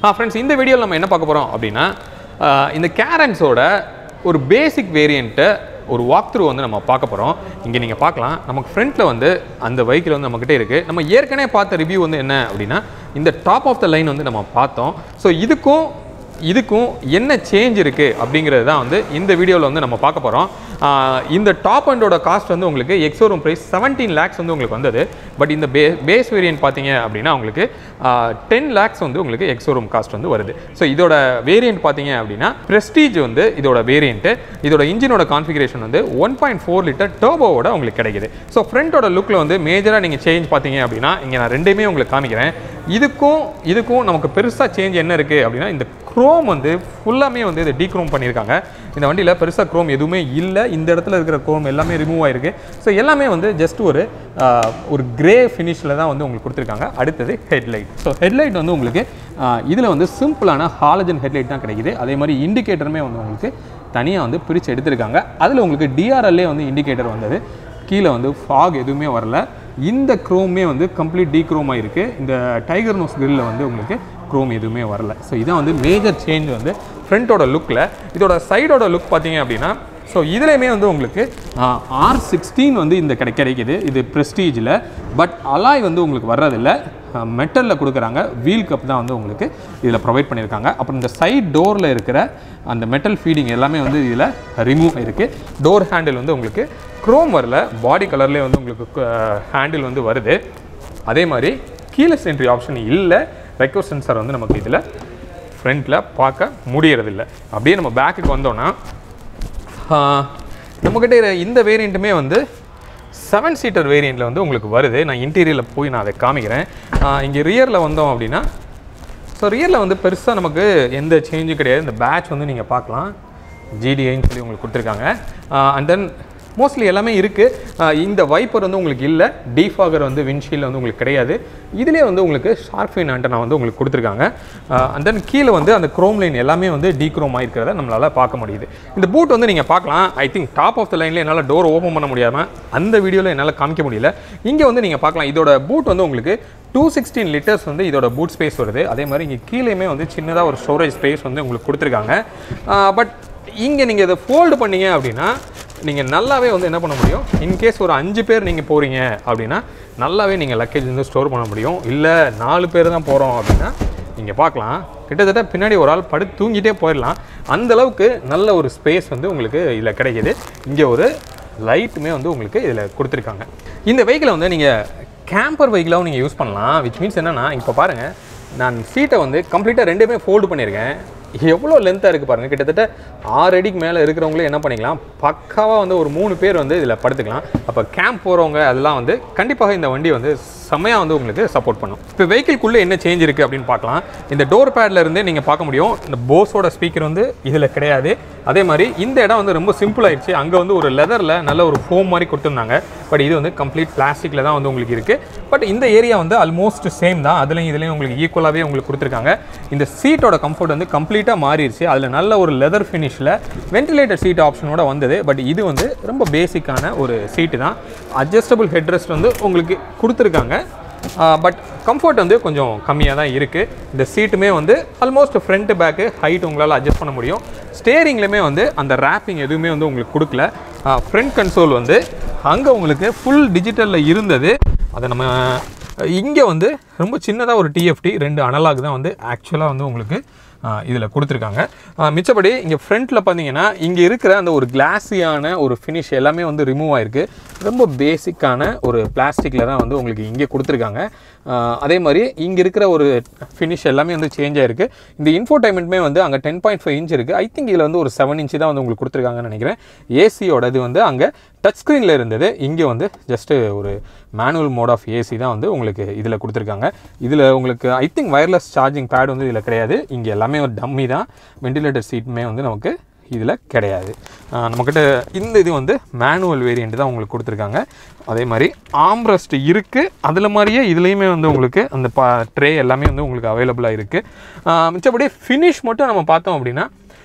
ஆ friends இந்த வீடியோவில் நம்ம என்ன பார்க்க போகிறோம் அப்படின்னா ஆஹ் இந்த கேரன்ஸோட ஒரு பேசிக் வேரியண்ட்டை ஒரு வாக் த்ரூ வந்து நம்ம பார்க்க போகிறோம் இங்கே நீங்கள் பார்க்கலாம் நமக்கு ஃப்ரண்ட்டில் வந்து அந்த வெஹிக்கிள் வந்து நம்மக்கிட்ட இருக்குது நம்ம ஏற்கனவே பார்த்த ரிவ்யூ வந்து என்ன அப்படின்னா இந்த டாப் ஆஃப் த லைன் வந்து நம்ம பார்த்தோம் ஸோ இதுக்கும் இதுக்கும் என்ன சேஞ்ச் இருக்குது அப்படிங்கிறது தான் வந்து இந்த வீடியோவில் வந்து நம்ம பார்க்க போகிறோம் இந்த டாப் அண்டோட காஸ்ட் வந்து உங்களுக்கு எக்ஸோரூம் ப்ரைஸ் செவன்டீன் லேக்ஸ் வந்து உங்களுக்கு வந்தது பட் இந்த பே பேஸ் வேரியன்ட் பார்த்தீங்க அப்படின்னா உங்களுக்கு டென் லேக்ஸ் வந்து உங்களுக்கு எக்ஸோரூம் காஸ்ட் வந்து வருது ஸோ இதோட வேரியன்ட் பார்த்தீங்க அப்படின்னா ப்ரெஸ்டீஜ் வந்து இதோட வேரியண்ட்டு இதோட இன்ஜினோட கான்ஃபிகரேஷன் வந்து ஒன் பாயிண்ட் ஃபோர் லிட்டர் டர்போவோட உங்களுக்கு கிடைக்குது ஸோ ஃப்ரண்ட்டோட லுக்கில் வந்து மேஜராக நீங்கள் சேஞ்ச் பார்த்தீங்க அப்படின்னா இங்கே நான் ரெண்டுமே உங்களுக்கு காமிக்கிறேன் இதுக்கும் இதுக்கும் நமக்கு பெருசாக சேஞ்ச் என்ன இருக்குது அப்படின்னா இந்த க்ரோம் வந்து ஃபுல்லாமே வந்து இதை டீக்ரோம் பண்ணியிருக்காங்க இந்த வண்டியில் பெருசாக க்ரோம் எதுவுமே இல்லை இந்த இடத்துல இருக்கிற க்ரோம் எல்லாமே ரிமூவ் ஆயிருக்கு ஸோ எல்லாமே வந்து ஜஸ்ட் ஒரு ஆஹ், ஒரு கிரே ஃபினிஷில் தான் வந்து உங்களுக்கு கொடுத்துருக்காங்க அடுத்தது ஹெட்லைட் ஸோ ஹெட்லைட் வந்து உங்களுக்கு இதில் வந்து சிம்பிளான ஹாலஜன் ஹெட்லைட் தான் கிடைக்குது அதே மாதிரி இண்டிகேட்டருமே வந்து உங்களுக்கு தனியாக வந்து பிரித்து எடுத்திருக்காங்க அதில் உங்களுக்கு டிஆர்எல்லே வந்து இண்டிகேட்டர் வந்தது கீழே வந்து ஃபாக் எதுவுமே வரல இந்த க்ரோமே வந்து கம்ப்ளீட் டீக்ரோம் ஆயிருக்கு இந்த டைகர் நோஸ் கிரில்ல வந்து உங்களுக்கு க்ரோம் எதுவுமே வரல ஸோ இதான் வந்து மேஜர் சேஞ்ச் வந்து ஃப்ரண்ட்டோட லுக்கில் இதோட சைடோட லுக் பார்த்தீங்க அப்படின்னா ஸோ இதுலேயுமே வந்து உங்களுக்கு ஆர் சிக்ஸ்டீன் வந்து இந்த கிடை கிடைக்குது இது ப்ரெஸ்டீஜில் பட் அலாய் வந்து உங்களுக்கு வர்றதில்ல மெட்டலில் கொடுக்குறாங்க வீல் கப் தான் வந்து உங்களுக்கு இதில் ப்ரொவைட் பண்ணியிருக்காங்க அப்புறம் இந்த சைட் டோரில் இருக்கிற அந்த மெட்டல் ஃபீடிங் எல்லாமே வந்து இதில் ரிமூவ் ஆயிருக்கு டோர் ஹேண்டில் வந்து உங்களுக்கு க்ரோம் வரல பாடி கலர்லேயே வந்து உங்களுக்கு ஹேண்டில் வந்து வருது அதே மாதிரி கீழே சென்ட்ரி ஆப்ஷன் இல்லை ரெக்வஸ்ட் சென்சார் வந்து நமக்கு இதில் ஃப்ரண்ட்டில் பார்க்க முடியறதில்ல அப்படியே நம்ம பேக்குக்கு வந்தோன்னா ஆஹ், நம்மக்கிட்ட இரு- இந்த வேரியண்ட்டுமே வந்து செவன் சீட்டர் வேரியண்ட்டில் வந்து உங்களுக்கு வருது நான் இன்டீரியரில் போய் நான் அதை காமிக்கிறேன் இங்கே ரியரில் வந்தோம் அப்படின்னா ஸோ ரியரில் வந்து பெருசாக நமக்கு எந்த சேஞ்சும் கிடையாது இந்த பேட்ச் வந்து நீங்கள் பார்க்கலாம் ஜிடிஐன்னு சொல்லி உங்களுக்கு கொடுத்துருக்காங்க அண்ட் தென் மோஸ்ட்லி எல்லாமே இருக்குது இந்த வைப்பர் வந்து உங்களுக்கு இல்லை டீஃபாகர் வந்து விண்ட்ஷீல்டு வந்து உங்களுக்கு கிடையாது இதுலேயே வந்து உங்களுக்கு ஷார்ப் ஃபைன் ஆண்டனா வந்து உங்களுக்கு கொடுத்துருக்காங்க அண்ட் தென் கீழே வந்து அந்த க்ரோம் லைன் எல்லாமே வந்து டீக்ரோம் ஆயிருக்கிறத நம்மளால் பார்க்க முடியுது இந்த பூட் வந்து நீங்கள் பார்க்கலாம் I think top of the லைனில் என்னால் டோர் ஓப்பன் பண்ண முடியாமல் அந்த வீடியோவில் என்னால் காமிக்க முடியல இங்கே வந்து நீங்கள் பார்க்கலாம் இதோட பூட் வந்து உங்களுக்கு டூ சிக்ஸ்டீன் லிட்டர்ஸ் வந்து இதோட பூட் ஸ்பேஸ் வருது அதே மாதிரி இங்கே கீழேயுமே வந்து சின்னதாக ஒரு ஸ்டோரேஜ் ஸ்பேஸ் வந்து உங்களுக்கு கொடுத்துருக்காங்க பட் இங்கே நீங்கள் இதை ஃபோல்டு பண்ணீங்க அப்படின்னா நீங்கள் நல்லாவே வந்து என்ன பண்ண முடியும் இன்கேஸ் ஒரு அஞ்சு பேர் நீங்கள் போகிறீங்க அப்படின்னா நல்லாவே நீங்கள் லக்கேஜ் வந்து ஸ்டோர் பண்ண முடியும் இல்லை நாலு பேர் தான் போகிறோம் அப்படின்னா நீங்கள் பார்க்கலாம் கிட்டத்தட்ட பின்னாடி ஒரு ஆள் படுத்து தூங்கிட்டே போயிடலாம் அந்த அளவுக்கு நல்ல ஒரு ஸ்பேஸ் வந்து உங்களுக்கு இதில் கிடைக்குது இங்கே ஒரு லைட்டுமே வந்து உங்களுக்கு இதில் கொடுத்துருக்காங்க இந்த வெஹிக்கிளை வந்து நீங்கள் கேம்பர் வெஹிக்கிளாகவும் நீங்கள் யூஸ் பண்ணலாம் விச் மீன்ஸ் என்னென்னா இப்போ பாருங்கள் நான் சீட்டை வந்து கம்ப்ளீட்டாக ரெண்டுமே ஃபோல்டு பண்ணியிருக்கேன் எவ்வளோ லென்த்தாக இருக்குது பாருங்கள் கிட்டத்தட்ட ஆறு அடிக்கு மேலே இருக்கிறவங்களே என்ன பண்ணிக்கலாம் பக்காவாக வந்து ஒரு மூணு பேர் வந்து இதில் படுத்துக்கலாம் அப்போ கேம்ப் போகிறவங்க அதெல்லாம் வந்து கண்டிப்பாக இந்த வண்டி வந்து செம்மையாக வந்து உங்களுக்கு சப்போர்ட் பண்ணும் இப்போ வெஹிக்கிள்குள்ளே என்ன சேஞ்ச் இருக்குது அப்படின்னு பார்க்கலாம் இந்த டோர் பேட்ல இருந்தே நீங்கள் பார்க்க முடியும் இந்த போஸோட ஸ்பீக்கர் வந்து இதில் கிடையாது அதே மாதிரி இந்த இடம் வந்து ரொம்ப சிம்பிள் ஆயிடுச்சு அங்கே வந்து ஒரு லெதரில் நல்ல ஒரு ஃபோம் மாதிரி கொடுத்துருந்தாங்க பட் இது வந்து கம்ப்ளீட் பிளாஸ்டிக்கில் தான் வந்து உங்களுக்கு இருக்குது பட் இந்த ஏரியா வந்து ஆல்மோஸ்ட் சேம் தான் அதுலேயும் இதுலேயும் உங்களுக்கு ஈக்குவலாகவே உங்களுக்கு கொடுத்துருக்காங்க இந்த சீட்டோட கம்ஃபர்ட் வந்து கம்ப்ளீட்டாக மாறிடுச்சு அதில் நல்ல ஒரு லெதர் ஃபினிஷில் வென்டிலேட்டர் சீட் ஆப்ஷனோட வந்தது பட் இது வந்து ரொம்ப பேசிக்கான ஒரு சீட்டு தான் அட்ஜஸ்டபிள் ஹெட்ரெஸ்ட் வந்து உங்களுக்கு கொடுத்துருக்காங்க பட் கம்ஃபர்ட் வந்து கொஞ்சம் கம்மியாக தான் இருக்குது இந்த சீட்டுமே வந்து ஆல்மோஸ்ட் ஃப்ரண்ட் பேக்கு ஹைட் உங்களால் அட்ஜஸ்ட் பண்ண முடியும் ஸ்டேரிங்லேயுமே வந்து அந்த ரேப்பிங் எதுவுமே வந்து உங்களுக்கு கொடுக்கல ஃப்ரண்ட் கன்சோல் வந்து அங்கே உங்களுக்கு ஃபுல் டிஜிட்டலில் இருந்தது அதை நம்ம இங்கே வந்து ரொம்ப சின்னதாக ஒரு டிஎஃப்டி ரெண்டு அனலாக் தான் வந்து ஆக்சுவலாக வந்து உங்களுக்கு இதில் கொடுத்துருக்காங்க ஆஹ் மிச்சபடி இங்கே ஃப்ரண்ட்டில் பார்த்தீங்கன்னா இங்கே இருக்கிற அந்த ஒரு கிளாஸியான ஒரு ஃபினிஷ் எல்லாமே வந்து ரிமூவ் ஆயிருக்கு ரொம்ப பேசிக்கான ஒரு பிளாஸ்டிக்கில் தான் வந்து உங்களுக்கு இங்கே கொடுத்துருக்காங்க ஆஹ் அதே மாதிரி இங்கே இருக்கிற ஒரு ஃபினிஷ் எல்லாமே வந்து சேஞ்ச் ஆயிருக்கு இந்த இன்ஃபோடைன்மெண்ட்மே வந்து அங்கே டென் பாயிண்ட் ஃபைவ் இன்ச் இருக்குது ஐ திங்க் இதில் வந்து ஒரு செவன் இன்ச்சு தான் வந்து உங்களுக்கு கொடுத்துருக்காங்கன்னு நினைக்கிறேன் ஏசியோட இது வந்து அங்கே டச் ஸ்க்ரீனில் இருந்தது இங்கே வந்து ஜஸ்ட்டு ஒரு மேனுவல் மோட் ஆஃப் ஏசி தான் வந்து உங்களுக்கு இதில் கொடுத்துருக்காங்க இதில் உங்களுக்கு I think wireless charging pad வந்து இதில் கிடையாது இங்கே எல்லாமே ஒரு டம்மி தான் வெண்டிலேட்டர் சீட்டுமே வந்து நமக்கு இதில் கிடையாது ஆஹ் நம்மக்கிட்ட இந்த இது வந்து மேனுவல் வேரியண்ட் தான் உங்களுக்கு கொடுத்துருக்காங்க அதே மாதிரி ஆம்ரஸ்ட் இருக்குது அதில் மாதிரியே இதுலேயுமே வந்து உங்களுக்கு அந்த பா ட்ரே எல்லாமே வந்து உங்களுக்கு அவைலபிளாக இருக்குது மிச்சபடி ஃபினிஷ் மட்டும் நம்ம பார்த்தோம் அப்படின்னா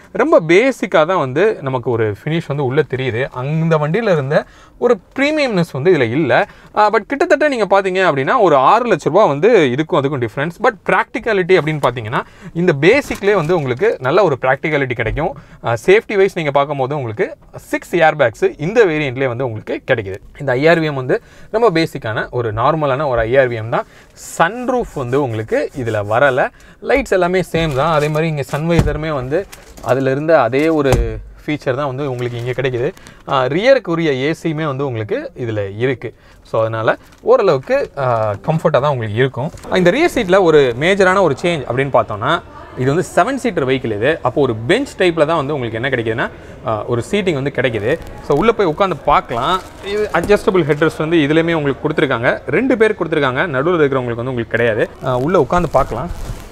ரொம்ப பேசிக்காக தான் வந்து நமக்கு ஒரு ஃபினிஷ் வந்து உள்ளே தெரியுது அந்த வண்டியில் இருந்த ஒரு ப்ரீமியம்னஸ் வந்து இதில் இல்லை பட் கிட்டத்தட்ட நீங்கள் பார்த்தீங்க அப்படின்னா ஒரு ஆறு லட்ச ரூபா வந்து இதுக்கும் அதுக்கும் டிஃப்ரென்ஸ் பட் ப்ராக்டிகாலிட்டி அப்படின்னு பார்த்தீங்கன்னா இந்த பேசிக்லேயே வந்து உங்களுக்கு நல்ல ஒரு ப்ராக்டிகாலிட்டி கிடைக்கும் சேஃப்டி வைஸ் நீங்கள் பார்க்கும்போது உங்களுக்கு சிக்ஸ் ஏர் பேக்ஸ் இந்த வேரியண்ட்லேயே வந்து உங்களுக்கு கிடைக்குது இந்த ஐஆர்விஎம் வந்து ரொம்ப பேசிக்கான ஒரு நார்மலான ஒரு ஐஆர்விஎம் தான் சன்ரூஃப் வந்து உங்களுக்கு இதில் வரலை லைட்ஸ் எல்லாமே சேம் தான் அதே மாதிரி இங்கே சன்வைசருமே வந்து அதில் இருந்த அதே ஒரு ஃபீச்சர் தான் வந்து உங்களுக்கு இங்கே கிடைக்குது ரியருக்குரிய ஏசியுமே வந்து உங்களுக்கு இதில் இருக்குது ஸோ அதனால் ஓரளவுக்கு கம்ஃபர்ட்டாக தான் உங்களுக்கு இருக்கும் இந்த ரியர் சீட்டில் ஒரு மேஜரான ஒரு சேஞ்ச் அப்படின்னு பார்த்தோன்னா இது வந்து செவன் சீட்டர் வெஹிக்கிள் இது அப்போ ஒரு பெஞ்ச் டைப்பில் தான் வந்து உங்களுக்கு என்ன கிடைக்குதுன்னா ஆஹ், ஒரு சீட்டிங் வந்து கிடைக்குது ஸோ உள்ளே போய் உட்காந்து பார்க்கலாம் இது அட்ஜஸ்டபிள் ஹெட்ரஸ் வந்து இதுலேயுமே உங்களுக்கு கொடுத்துருக்காங்க ரெண்டு பேர் கொடுத்துருக்காங்க நடுவில் இருக்கிறவங்களுக்கு வந்து உங்களுக்கு கிடையாது ஆஹ், உள்ளே உட்காந்து பார்க்கலாம்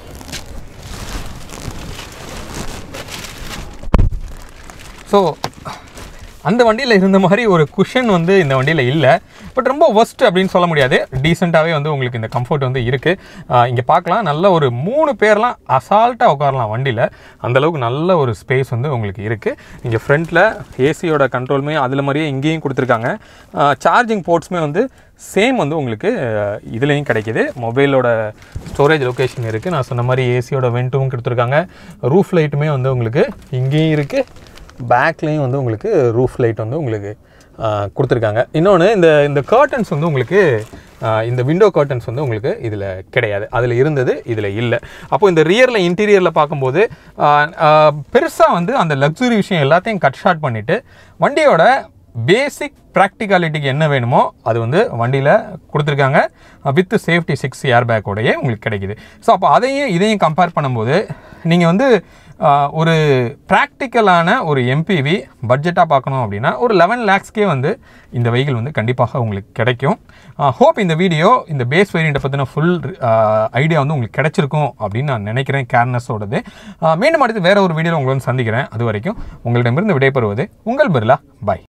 ஸோ அந்த வண்டியில் இருந்த மாதிரி ஒரு குஷன் வந்து இந்த வண்டியில் இல்லை பட் ரொம்ப ஒஸ்ட் அப்படின்னு சொல்ல முடியாது டீசெண்டாகவே வந்து உங்களுக்கு இந்த கம்ஃபர்ட் வந்து இருக்குது இங்கே பார்க்கலாம் நல்ல ஒரு மூணு பேர்லாம் அசால்ட்டாக உட்காரலாம் வண்டியில் அந்தளவுக்கு நல்ல ஒரு ஸ்பேஸ் வந்து உங்களுக்கு இருக்குது இங்கே ஃப்ரண்ட்டில் ஏசியோட கண்ட்ரோலுமே அதில் மாதிரியே இங்கேயும் கொடுத்துருக்காங்க சார்ஜிங் போர்ட்ஸுமே வந்து சேம் வந்து உங்களுக்கு அஹ், இதுலேயும் கிடைக்கிது மொபைலோட ஸ்டோரேஜ் லொக்கேஷன் இருக்குது நான் சொன்ன மாதிரி ஏசியோட வெண்ட்டும் கொடுத்துருக்காங்க ரூஃப் லைட்டுமே வந்து உங்களுக்கு இங்கேயும் இருக்குது பேக்லேயும் வந்து உங்களுக்கு ரூஃப் லைட் வந்து உங்களுக்கு ஆஹ், கொடுத்துருக்காங்க இன்னொன்று இந்த இந்த கர்டன்ஸ் வந்து உங்களுக்கு ஆஹ், இந்த விண்டோ கர்டன்ஸ் வந்து உங்களுக்கு இதில் கிடையாது அதில் இருந்தது இதில் இல்லை அப்போ இந்த ரியரில் இன்டீரியரில் பார்க்கும்போது பெருசாக வந்து அந்த லக்ஸுரி விஷயம் எல்லாத்தையும் கட் ஷார்ட் பண்ணிவிட்டு வண்டியோட பேசிக் ப்ராக்டிகாலிட்டிக்கு என்ன வேணுமோ அது வந்து வண்டியில் கொடுத்துருக்காங்க வித் சேஃப்டி சிக்ஸ் ஏர் பேக்கோடையே உங்களுக்கு கிடைக்குது ஸோ அப்போ அதையும் இதையும் கம்பேர் பண்ணும்போது நீங்கள் வந்து ஆஹ், ஒரு ப்ராக்டிக்கலான ஒரு எம்பிவி பட்ஜெட்டாக பார்க்கணும் அப்படின்னா ஒரு லெவன் லேக்ஸ்க்கே வந்து இந்த வெஹிக்கிள் வந்து கண்டிப்பாக உங்களுக்கு கிடைக்கும் ஹோப் இந்த வீடியோ இந்த பேஸ் வேரியண்ட்டை பற்றின ஃபுல் ஐடியா வந்து உங்களுக்கு கிடைச்சிருக்கும் அப்படின்னு நான் நினைக்கிறேன் கேர்னஸோடது மீண்டும் அடுத்து வேற ஒரு வீடியோவில் உங்களை வந்து சந்திக்கிறேன் அது வரைக்கும் உங்களிடமிருந்து விடைபெறுவது உங்கள் பிர்லா பாய்